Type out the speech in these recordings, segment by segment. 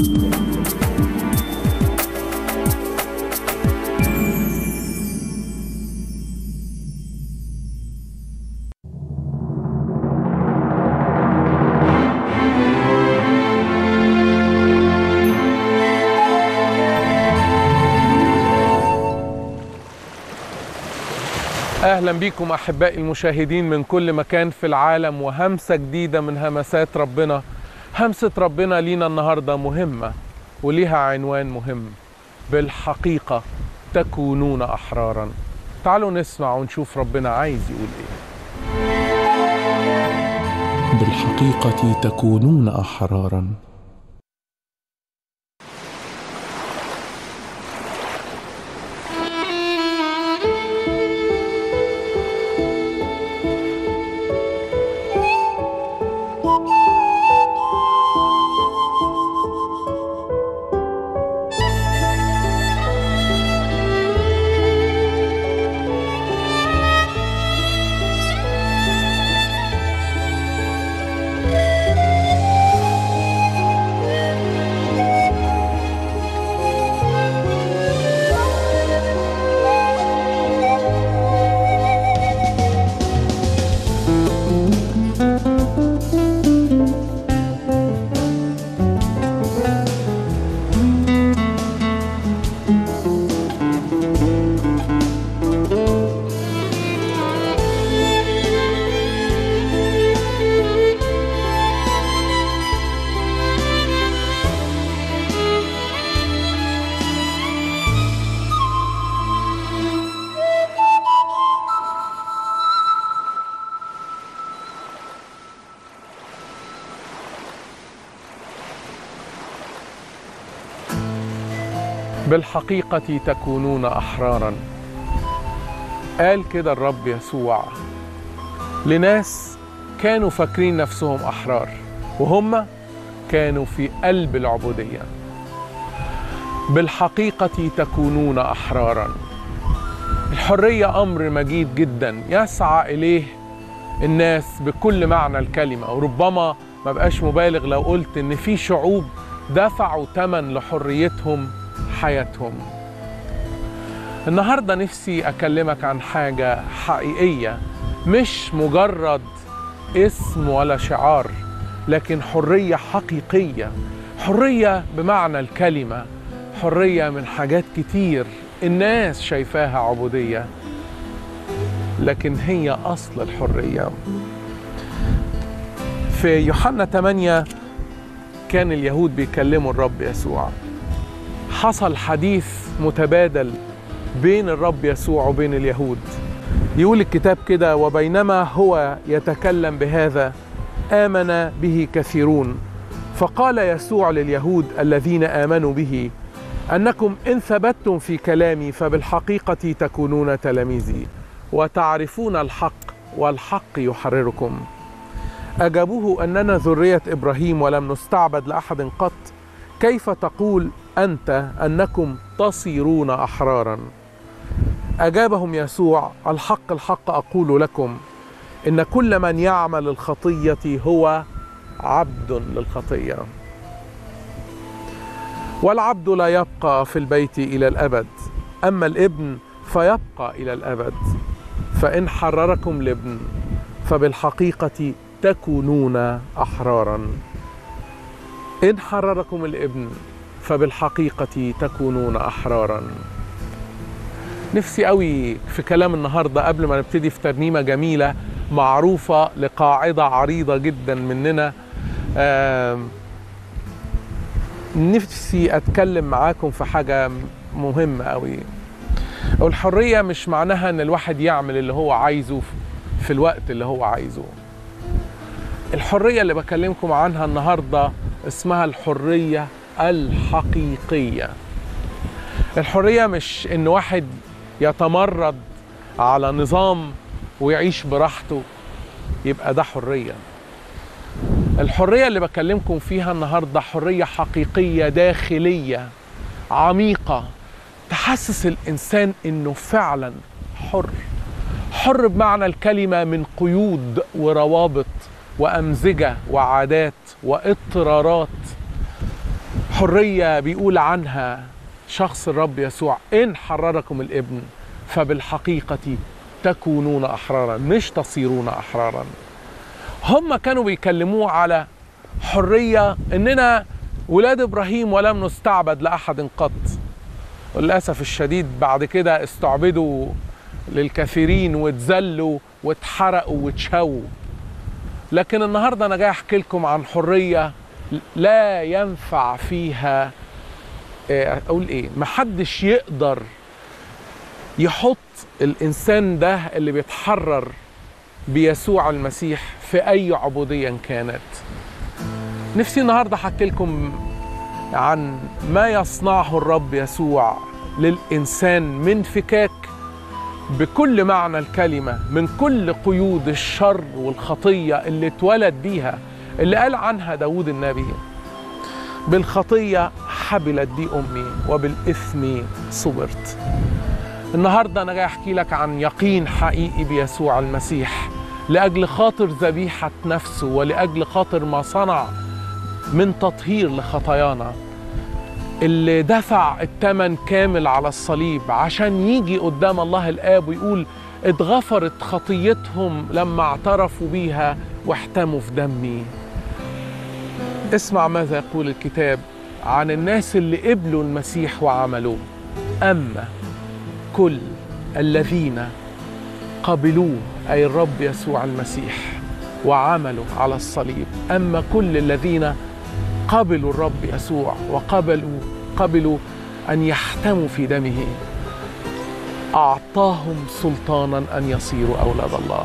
اهلا بيكم احبائي المشاهدين من كل مكان في العالم وهمسه جديده من همسات ربنا همسه ربنا لينا النهارده مهمه وليها عنوان مهم بالحقيقه تكونون احرارا تعالوا نسمع ونشوف ربنا عايز يقول ايه بالحقيقه تكونون احرارا بالحقيقة تكونون أحرارا قال كده الرب يسوع لناس كانوا فاكرين نفسهم أحرار وهم كانوا في قلب العبودية بالحقيقة تكونون أحرارا الحرية أمر مجيد جدا يسعى إليه الناس بكل معنى الكلمة وربما ما بقاش مبالغ لو قلت إن في شعوب دفعوا ثمن لحريتهم حياتهم النهاردة نفسي أكلمك عن حاجة حقيقية مش مجرد اسم ولا شعار لكن حرية حقيقية حرية بمعنى الكلمة حرية من حاجات كتير الناس شايفاها عبودية لكن هي أصل الحرية في يوحنا 8 كان اليهود بيكلموا الرب يسوع حصل حديث متبادل بين الرب يسوع وبين اليهود يقول الكتاب كده وبينما هو يتكلم بهذا آمن به كثيرون فقال يسوع لليهود الذين آمنوا به أنكم إن ثبتتم في كلامي فبالحقيقة تكونون تلاميذي وتعرفون الحق والحق يحرركم أجابوه أننا ذرية إبراهيم ولم نستعبد لأحد قط كيف تقول أنت أنكم تصيرون أحرارا أجابهم يسوع الحق الحق أقول لكم إن كل من يعمل الخطية هو عبد للخطية والعبد لا يبقى في البيت إلى الأبد أما الابن فيبقى إلى الأبد فإن حرركم الابن فبالحقيقة تكونون أحرارا إن حرركم الابن فبالحقيقة تكونون أحرارا نفسي قوي في كلام النهاردة قبل ما نبتدي في ترنيمة جميلة معروفة لقاعدة عريضة جدا مننا نفسي أتكلم معاكم في حاجة مهمة قوي الحرية مش معناها أن الواحد يعمل اللي هو عايزه في الوقت اللي هو عايزه الحرية اللي بكلمكم عنها النهاردة اسمها الحرية الحقيقية الحرية مش ان واحد يتمرد على نظام ويعيش براحته يبقى ده حرية الحرية اللي بكلمكم فيها النهاردة حرية حقيقية داخلية عميقة تحسس الإنسان إنه فعلا حر حر بمعنى الكلمة من قيود وروابط وأمزجة وعادات واضطرارات حرية بيقول عنها شخص الرب يسوع إن حرركم الابن فبالحقيقة تكونون أحرارا مش تصيرون أحرارا هم كانوا بيكلموه على حرية إننا ولاد إبراهيم ولم نستعبد لأحد قط وللأسف الشديد بعد كده استعبدوا للكثيرين واتذلوا واتحرقوا واتشووا لكن النهارده انا جاي احكي لكم عن حريه لا ينفع فيها آه، اقول ايه محدش يقدر يحط الانسان ده اللي بيتحرر بيسوع المسيح في اي عبوديه كانت نفسي النهارده احكي لكم عن ما يصنعه الرب يسوع للانسان من فكاك بكل معنى الكلمة من كل قيود الشر والخطية اللي اتولد بيها اللي قال عنها داود النبي بالخطية حبلت بي أمي وبالإثم صبرت النهاردة أنا جاي أحكي لك عن يقين حقيقي بيسوع المسيح لأجل خاطر ذبيحة نفسه ولأجل خاطر ما صنع من تطهير لخطايانا اللي دفع الثمن كامل على الصليب عشان يجي قدام الله الآب ويقول اتغفرت خطيتهم لما اعترفوا بيها واحتموا في دمي اسمع ماذا يقول الكتاب عن الناس اللي قبلوا المسيح وعملوه أما كل الذين قبلوه أي الرب يسوع المسيح وعملوا على الصليب أما كل الذين قبلوا الرب يسوع وقبلوا قبلوا أن يحتموا في دمه أعطاهم سلطانا أن يصيروا أولاد الله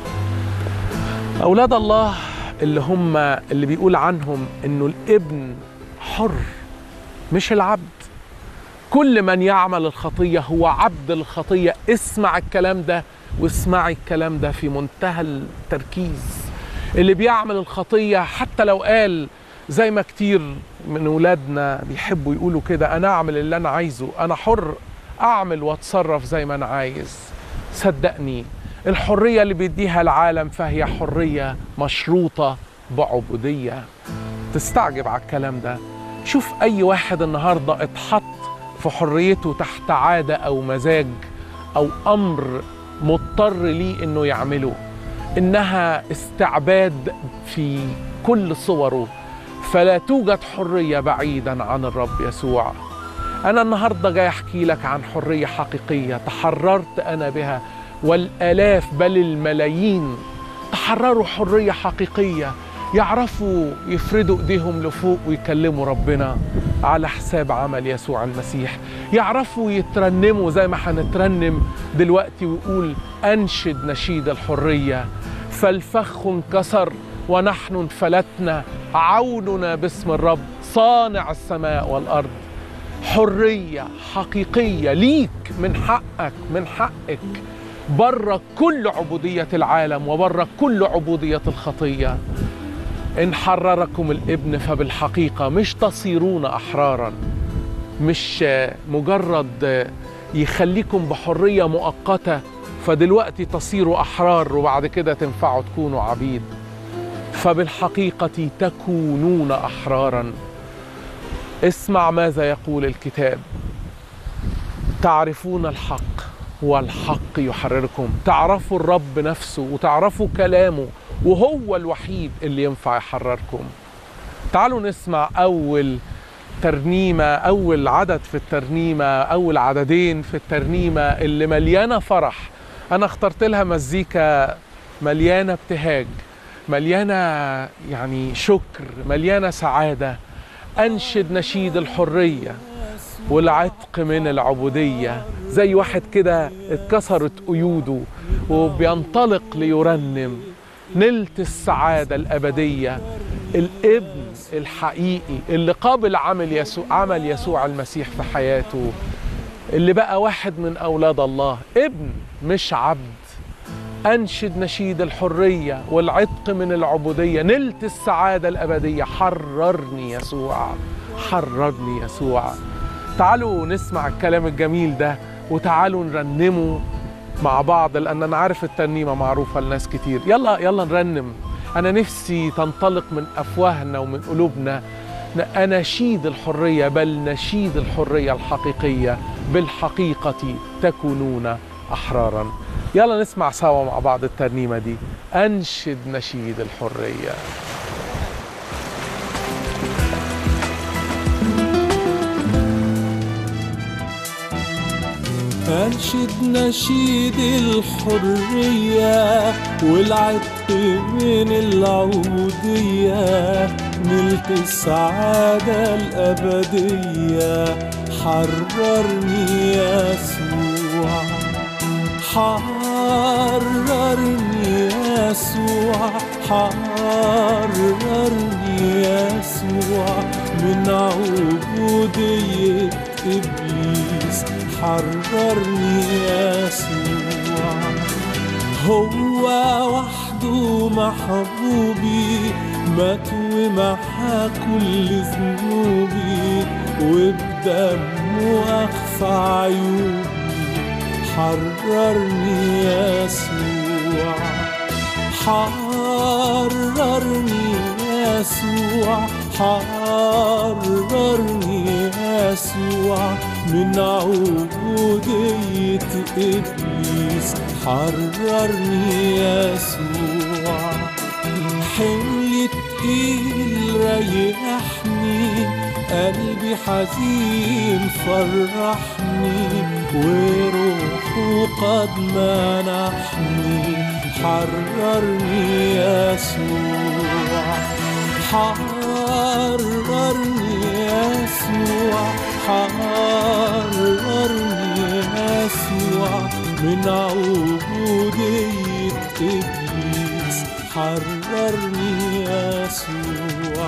أولاد الله اللي هم اللي بيقول عنهم إنه الابن حر مش العبد كل من يعمل الخطية هو عبد الخطية اسمع الكلام ده واسمعي الكلام ده في منتهى التركيز اللي بيعمل الخطية حتى لو قال زي ما كتير من ولادنا بيحبوا يقولوا كده انا اعمل اللي انا عايزه انا حر اعمل واتصرف زي ما انا عايز صدقني الحريه اللي بيديها العالم فهي حريه مشروطه بعبوديه تستعجب على الكلام ده شوف اي واحد النهارده اتحط في حريته تحت عاده او مزاج او امر مضطر ليه انه يعمله انها استعباد في كل صوره فلا توجد حرية بعيدا عن الرب يسوع أنا النهاردة جاي أحكي لك عن حرية حقيقية تحررت أنا بها والآلاف بل الملايين تحرروا حرية حقيقية يعرفوا يفردوا ايديهم لفوق ويكلموا ربنا على حساب عمل يسوع المسيح يعرفوا يترنموا زي ما هنترنم دلوقتي ويقول انشد نشيد الحريه فالفخ انكسر ونحن انفلتنا عوننا باسم الرب صانع السماء والارض حريه حقيقيه ليك من حقك من حقك بره كل عبوديه العالم وبره كل عبوديه الخطيه ان حرركم الابن فبالحقيقه مش تصيرون احرارا مش مجرد يخليكم بحريه مؤقته فدلوقتي تصيروا احرار وبعد كده تنفعوا تكونوا عبيد فبالحقيقه تكونون احرارا اسمع ماذا يقول الكتاب تعرفون الحق والحق يحرركم تعرفوا الرب نفسه وتعرفوا كلامه وهو الوحيد اللي ينفع يحرركم تعالوا نسمع أول ترنيمة أول عدد في الترنيمة أول عددين في الترنيمة اللي مليانة فرح أنا اخترت لها مزيكا مليانة ابتهاج مليانة يعني شكر مليانة سعادة أنشد نشيد الحرية والعتق من العبودية زي واحد كده اتكسرت قيوده وبينطلق ليرنم نلت السعادة الأبدية الابن الحقيقي اللي قابل عمل يسوع عمل يسوع المسيح في حياته اللي بقى واحد من أولاد الله ابن مش عبد أنشد نشيد الحرية والعتق من العبودية نلت السعادة الأبدية حررني يسوع حررني يسوع تعالوا نسمع الكلام الجميل ده وتعالوا نرنمه مع بعض لان انا عارف الترنيمه معروفه لناس كتير يلا يلا نرنم انا نفسي تنطلق من افواهنا ومن قلوبنا أناشيد الحرية بل نشيد الحرية الحقيقية بالحقيقة تكونون أحرارا يلا نسمع سوا مع بعض الترنيمة دي أنشد نشيد الحرية أنشد نشيد الحرية والعتق من العودية نلت السعادة الأبدية حررني يسوع حررني يسوع حررني يسوع من عبودية إبليس حررني يسوع هو وحده محبوبي مات ومحى كل ذنوبي وبدمه أخفى عيوبي حررني يسوع حررني يسوع حررني يسوع من عبودية إبليس حررني يسوع حمل تقيل ريحني قلبي حزين فرحني وروحه قد منحني حررني يسوع حررني يسوع حررني يسوع من عبودية إبليس حررني يسوع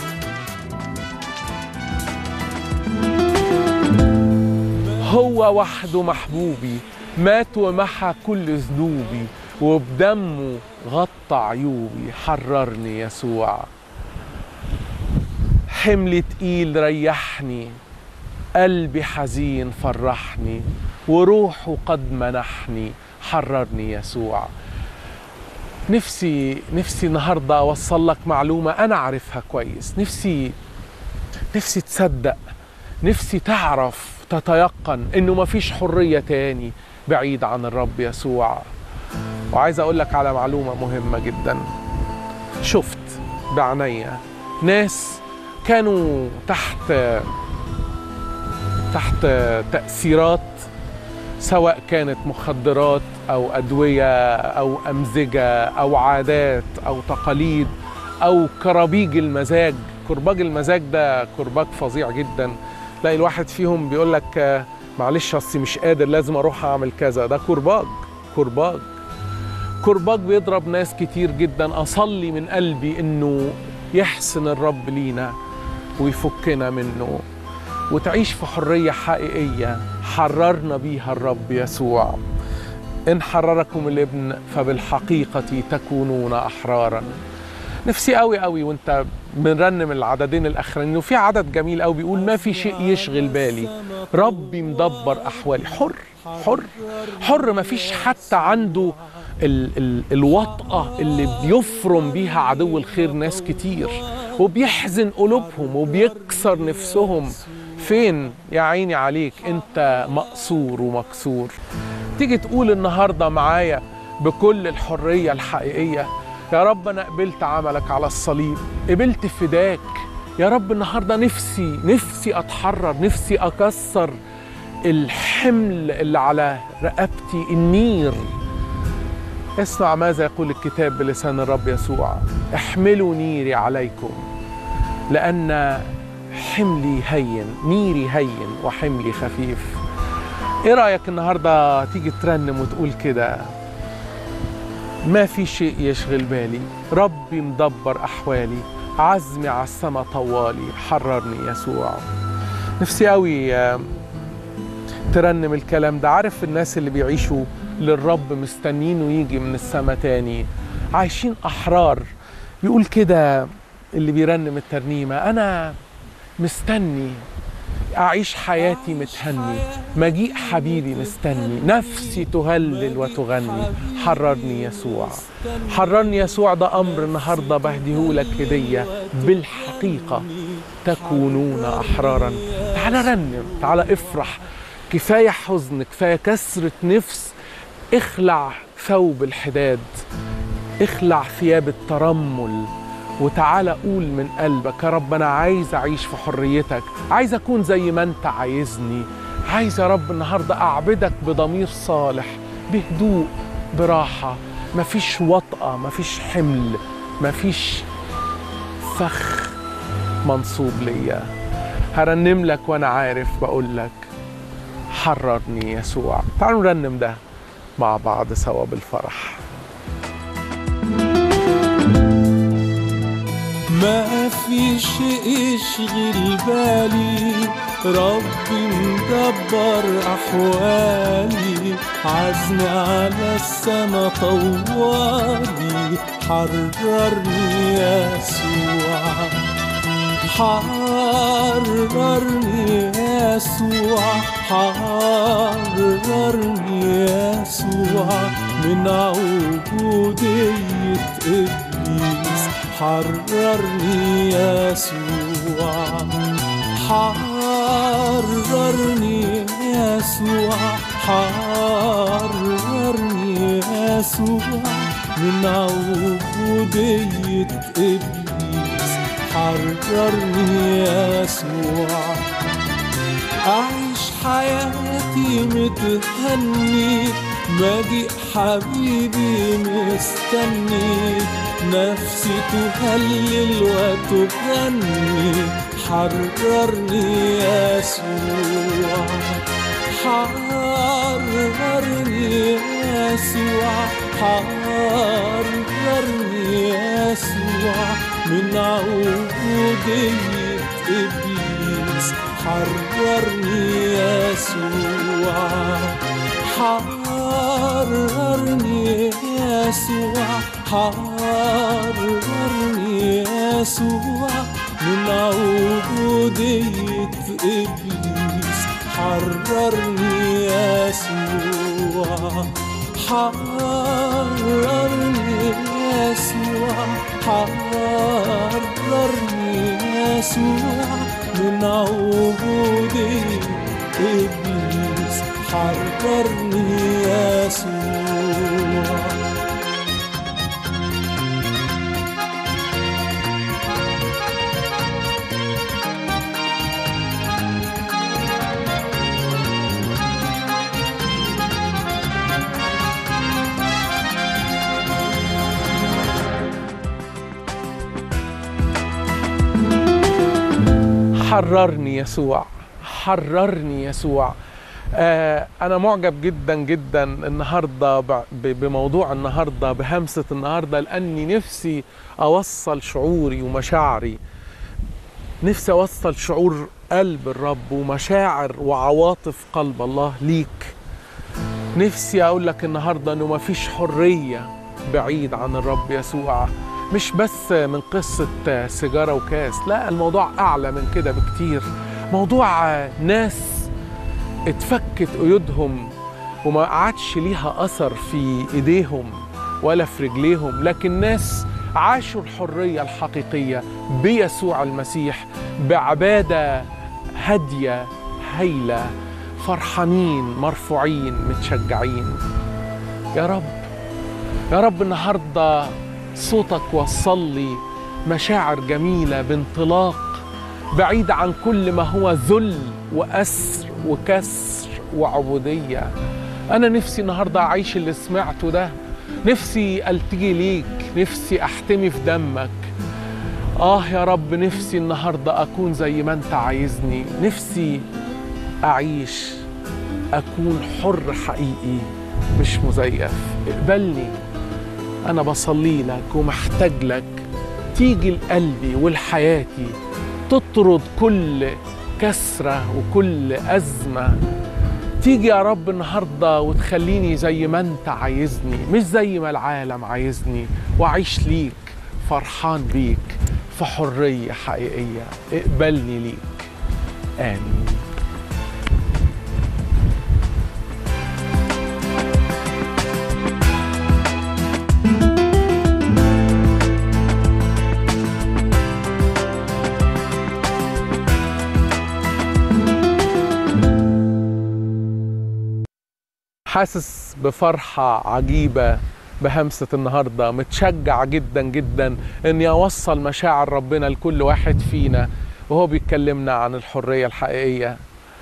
هو وحده محبوبي مات ومحى كل ذنوبي وبدمه غطى عيوبي حررني يسوع حمل تقيل ريحني قلبي حزين فرحني وروحه قد منحني حررني يسوع نفسي نفسي النهارده اوصل لك معلومه انا عارفها كويس نفسي نفسي تصدق نفسي تعرف تتيقن انه مفيش حريه تاني بعيد عن الرب يسوع وعايز اقول لك على معلومه مهمه جدا شفت بعناية ناس كانوا تحت تحت تأثيرات سواء كانت مخدرات أو أدوية أو أمزجة أو عادات أو تقاليد أو كرابيج المزاج كرباج المزاج ده كرباج فظيع جدا تلاقي الواحد فيهم بيقول لك آه، معلش اصلي مش قادر لازم اروح اعمل كذا ده كرباج كرباج كرباج بيضرب ناس كتير جدا اصلي من قلبي انه يحسن الرب لينا ويفكنا منه وتعيش في حرية حقيقية حررنا بيها الرب يسوع إن حرركم الابن فبالحقيقة تكونون أحرارا نفسي قوي قوي وانت بنرنم العددين الاخرانيين وفي عدد جميل قوي بيقول ما في شيء يشغل بالي ربي مدبر احوالي حر حر حر ما فيش حتى عنده ال ال الوطأة اللي بيفرم بيها عدو الخير ناس كتير وبيحزن قلوبهم وبيكسر نفسهم فين يا عيني عليك انت مقصور ومكسور تيجي تقول النهارده معايا بكل الحريه الحقيقيه يا رب انا قبلت عملك على الصليب قبلت فداك يا رب النهارده نفسي نفسي اتحرر نفسي اكسر الحمل اللي على رقبتي النير اسمع ماذا يقول الكتاب بلسان الرب يسوع احملوا نيري عليكم لان حملي هين نيري هين وحملي خفيف ايه رايك النهارده تيجي ترنم وتقول كده ما في شيء يشغل بالي ربي مدبر احوالي عزمي على السما طوالي حررني يسوع نفسي قوي آه، ترنم الكلام ده عارف الناس اللي بيعيشوا للرب مستنينه يجي من السما تاني عايشين احرار يقول كده اللي بيرنم الترنيمه انا مستني أعيش حياتي متهني مجيء حبيبي مستني نفسي تهلل وتغني حررني يسوع حررني يسوع ده أمر النهاردة بهديهولك هدية بالحقيقة تكونون أحرارا تعال رنم تعال افرح كفاية حزن كفاية كسرة نفس اخلع ثوب الحداد اخلع ثياب الترمل وتعالى قول من قلبك يا رب انا عايز اعيش في حريتك عايز اكون زي ما انت عايزني عايز يا رب النهارده اعبدك بضمير صالح بهدوء براحه مفيش وطأة مفيش حمل مفيش فخ منصوب ليا هرنم لك وانا عارف بقول لك حررني يسوع تعالوا نرنم ده مع بعض سوا بالفرح ما في شيء يشغل بالي ربي مدبر أحوالي عزمي على السما طوالي حررني يسوع حررني يسوع حررني يسوع من عبودية إبليس حررني يسوع حررني يسوع حررني يسوع من عبودية إبليس حررني يسوع أعيش حياتي متهني مجيء حبيبي مستني نفسي تهلل وتغني حررني يسوع حررني يسوع حررني يسوع من عبودية إبليس حررني يسوع حررني يسوع حررني يسوع من عبودية إبليس حررني يسوع حررني يسوع حررني يسوع من عبودية إبليس حررني يسوع حررني يسوع حررني يسوع آه أنا معجب جدا جدا النهاردة ب- بموضوع النهاردة بهمسة النهاردة لأني نفسي أوصل شعوري ومشاعري نفسي أوصل شعور قلب الرب ومشاعر وعواطف قلب الله ليك نفسي أقول لك النهاردة أنه مفيش حرية بعيد عن الرب يسوع مش بس من قصة سيجارة وكاس لا الموضوع أعلى من كده بكتير موضوع ناس اتفكت قيودهم وما قعدش ليها أثر في إيديهم ولا في رجليهم لكن ناس عاشوا الحرية الحقيقية بيسوع المسيح بعبادة هادية هايلة فرحانين مرفوعين متشجعين يا رب يا رب النهارده صوتك وصل لي مشاعر جميله بانطلاق بعيد عن كل ما هو ذل واسر وكسر وعبوديه انا نفسي النهارده اعيش اللي سمعته ده نفسي التجي ليك نفسي احتمي في دمك اه يا رب نفسي النهارده اكون زي ما انت عايزني نفسي اعيش اكون حر حقيقي مش مزيف اقبلني انا بصلي لك ومحتاج لك تيجي لقلبي ولحياتي تطرد كل كسره وكل ازمه تيجي يا رب النهارده وتخليني زي ما انت عايزني مش زي ما العالم عايزني واعيش ليك فرحان بيك في حريه حقيقيه اقبلني ليك امين حاسس بفرحة عجيبة بهمسة النهاردة متشجع جدا جدا اني اوصل مشاعر ربنا لكل واحد فينا وهو بيتكلمنا عن الحرية الحقيقية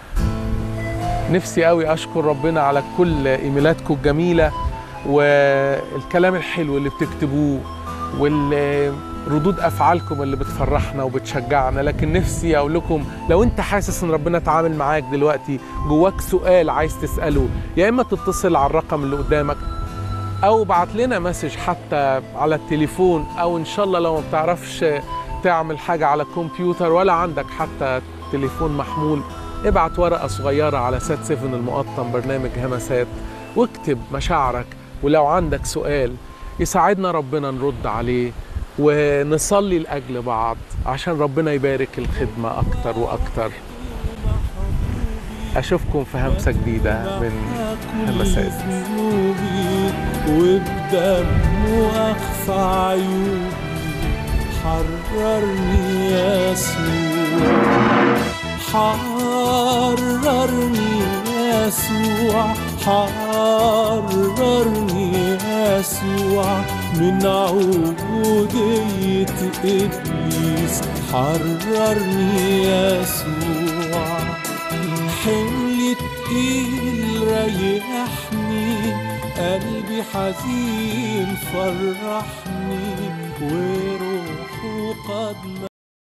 نفسي قوي اشكر ربنا على كل ايميلاتكم الجميلة والكلام الحلو اللي بتكتبوه والردود افعالكم اللي بتفرحنا وبتشجعنا لكن نفسي اقول لكم لو انت حاسس ان ربنا اتعامل معاك دلوقتي جواك سؤال عايز تساله يا اما تتصل على الرقم اللي قدامك او بعت لنا مسج حتى على التليفون او ان شاء الله لو ما بتعرفش تعمل حاجه على الكمبيوتر ولا عندك حتى تليفون محمول ابعت ورقه صغيره على سات 7 المقطم برنامج همسات واكتب مشاعرك ولو عندك سؤال يساعدنا ربنا نرد عليه ونصلي لاجل بعض عشان ربنا يبارك الخدمه اكتر واكتر اشوفكم في همسه جديده من همسات ذنوبي وبدمه أخفى عيوبي حررني يسوع حررني يسوع حررني يسوع من عبودية إبليس حررني يسوع حمل تقيل ريحني قلبي حزين فرحني وروحه قد